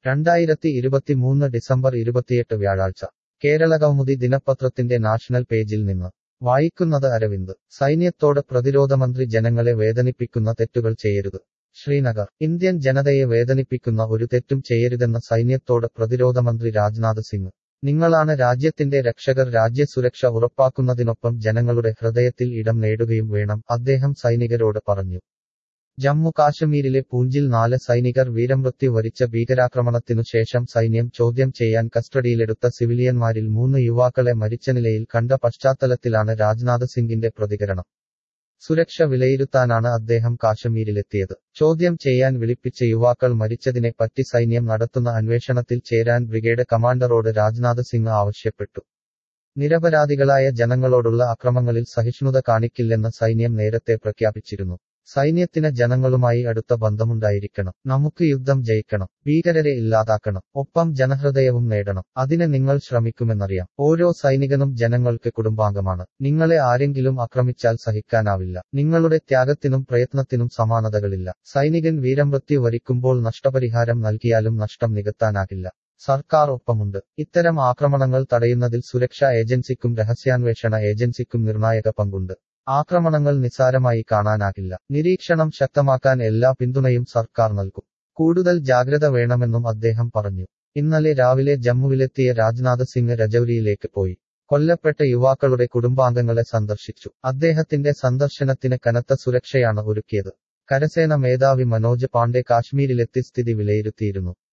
രണ്ടായിരത്തി ഇരുപത്തിമൂന്ന് ഡിസംബർ ഇരുപത്തിയെട്ട് വ്യാഴാഴ്ച കേരളകൗമുദി ദിനപത്രത്തിന്റെ നാഷണൽ പേജിൽ നിന്ന് വായിക്കുന്നത് അരവിന്ദ് സൈന്യത്തോട് പ്രതിരോധമന്ത്രി ജനങ്ങളെ വേദനിപ്പിക്കുന്ന തെറ്റുകൾ ചെയ്യരുത് ശ്രീനഗർ ഇന്ത്യൻ ജനതയെ വേദനിപ്പിക്കുന്ന ഒരു തെറ്റും ചെയ്യരുതെന്ന സൈന്യത്തോട് പ്രതിരോധമന്ത്രി രാജ്നാഥ് സിംഗ് നിങ്ങളാണ് രാജ്യത്തിന്റെ രക്ഷകർ രാജ്യസുരക്ഷ ഉറപ്പാക്കുന്നതിനൊപ്പം ജനങ്ങളുടെ ഹൃദയത്തിൽ ഇടം നേടുകയും വേണം അദ്ദേഹം സൈനികരോട് പറഞ്ഞു ജമ്മു കാശ്മീരിലെ പൂഞ്ചിൽ നാല് സൈനികർ വീരമൃത്യു വരിച്ച ഭീകരാക്രമണത്തിനു ശേഷം സൈന്യം ചോദ്യം ചെയ്യാൻ കസ്റ്റഡിയിലെടുത്ത സിവിലിയന്മാരിൽ മൂന്ന് യുവാക്കളെ മരിച്ച നിലയിൽ കണ്ട പശ്ചാത്തലത്തിലാണ് രാജ്നാഥ് സിംഗിന്റെ പ്രതികരണം സുരക്ഷ വിലയിരുത്താനാണ് അദ്ദേഹം കാശ്മീരിലെത്തിയത് ചോദ്യം ചെയ്യാൻ വിളിപ്പിച്ച യുവാക്കൾ മരിച്ചതിനെ പറ്റി സൈന്യം നടത്തുന്ന അന്വേഷണത്തിൽ ചേരാൻ ബ്രിഗേഡ് കമാൻഡറോട് രാജ്നാഥ് സിംഗ് ആവശ്യപ്പെട്ടു നിരപരാധികളായ ജനങ്ങളോടുള്ള അക്രമങ്ങളിൽ സഹിഷ്ണുത കാണിക്കില്ലെന്ന് സൈന്യം നേരത്തെ പ്രഖ്യാപിച്ചിരുന്നു സൈന്യത്തിന് ജനങ്ങളുമായി അടുത്ത ബന്ധമുണ്ടായിരിക്കണം നമുക്ക് യുദ്ധം ജയിക്കണം ഭീകരരെ ഇല്ലാതാക്കണം ഒപ്പം ജനഹൃദയവും നേടണം അതിന് നിങ്ങൾ ശ്രമിക്കുമെന്നറിയാം ഓരോ സൈനികനും ജനങ്ങൾക്ക് കുടുംബാംഗമാണ് നിങ്ങളെ ആരെങ്കിലും ആക്രമിച്ചാൽ സഹിക്കാനാവില്ല നിങ്ങളുടെ ത്യാഗത്തിനും പ്രയത്നത്തിനും സമാനതകളില്ല സൈനികൻ വീരമൃത്യു വരിക്കുമ്പോൾ നഷ്ടപരിഹാരം നൽകിയാലും നഷ്ടം നികത്താനാകില്ല സർക്കാർ ഒപ്പമുണ്ട് ഇത്തരം ആക്രമണങ്ങൾ തടയുന്നതിൽ സുരക്ഷാ ഏജൻസിക്കും രഹസ്യാന്വേഷണ ഏജൻസിക്കും നിർണായക പങ്കുണ്ട് ആക്രമണങ്ങൾ നിസ്സാരമായി കാണാനാകില്ല നിരീക്ഷണം ശക്തമാക്കാൻ എല്ലാ പിന്തുണയും സർക്കാർ നൽകും കൂടുതൽ ജാഗ്രത വേണമെന്നും അദ്ദേഹം പറഞ്ഞു ഇന്നലെ രാവിലെ ജമ്മുവിലെത്തിയ രാജ്നാഥ് സിംഗ് രജൌരിയിലേക്ക് പോയി കൊല്ലപ്പെട്ട യുവാക്കളുടെ കുടുംബാംഗങ്ങളെ സന്ദർശിച്ചു അദ്ദേഹത്തിന്റെ സന്ദർശനത്തിന് കനത്ത സുരക്ഷയാണ് ഒരുക്കിയത് കരസേന മേധാവി മനോജ് പാണ്ഡെ കാശ്മീരിലെത്തി സ്ഥിതി വിലയിരുത്തിയിരുന്നു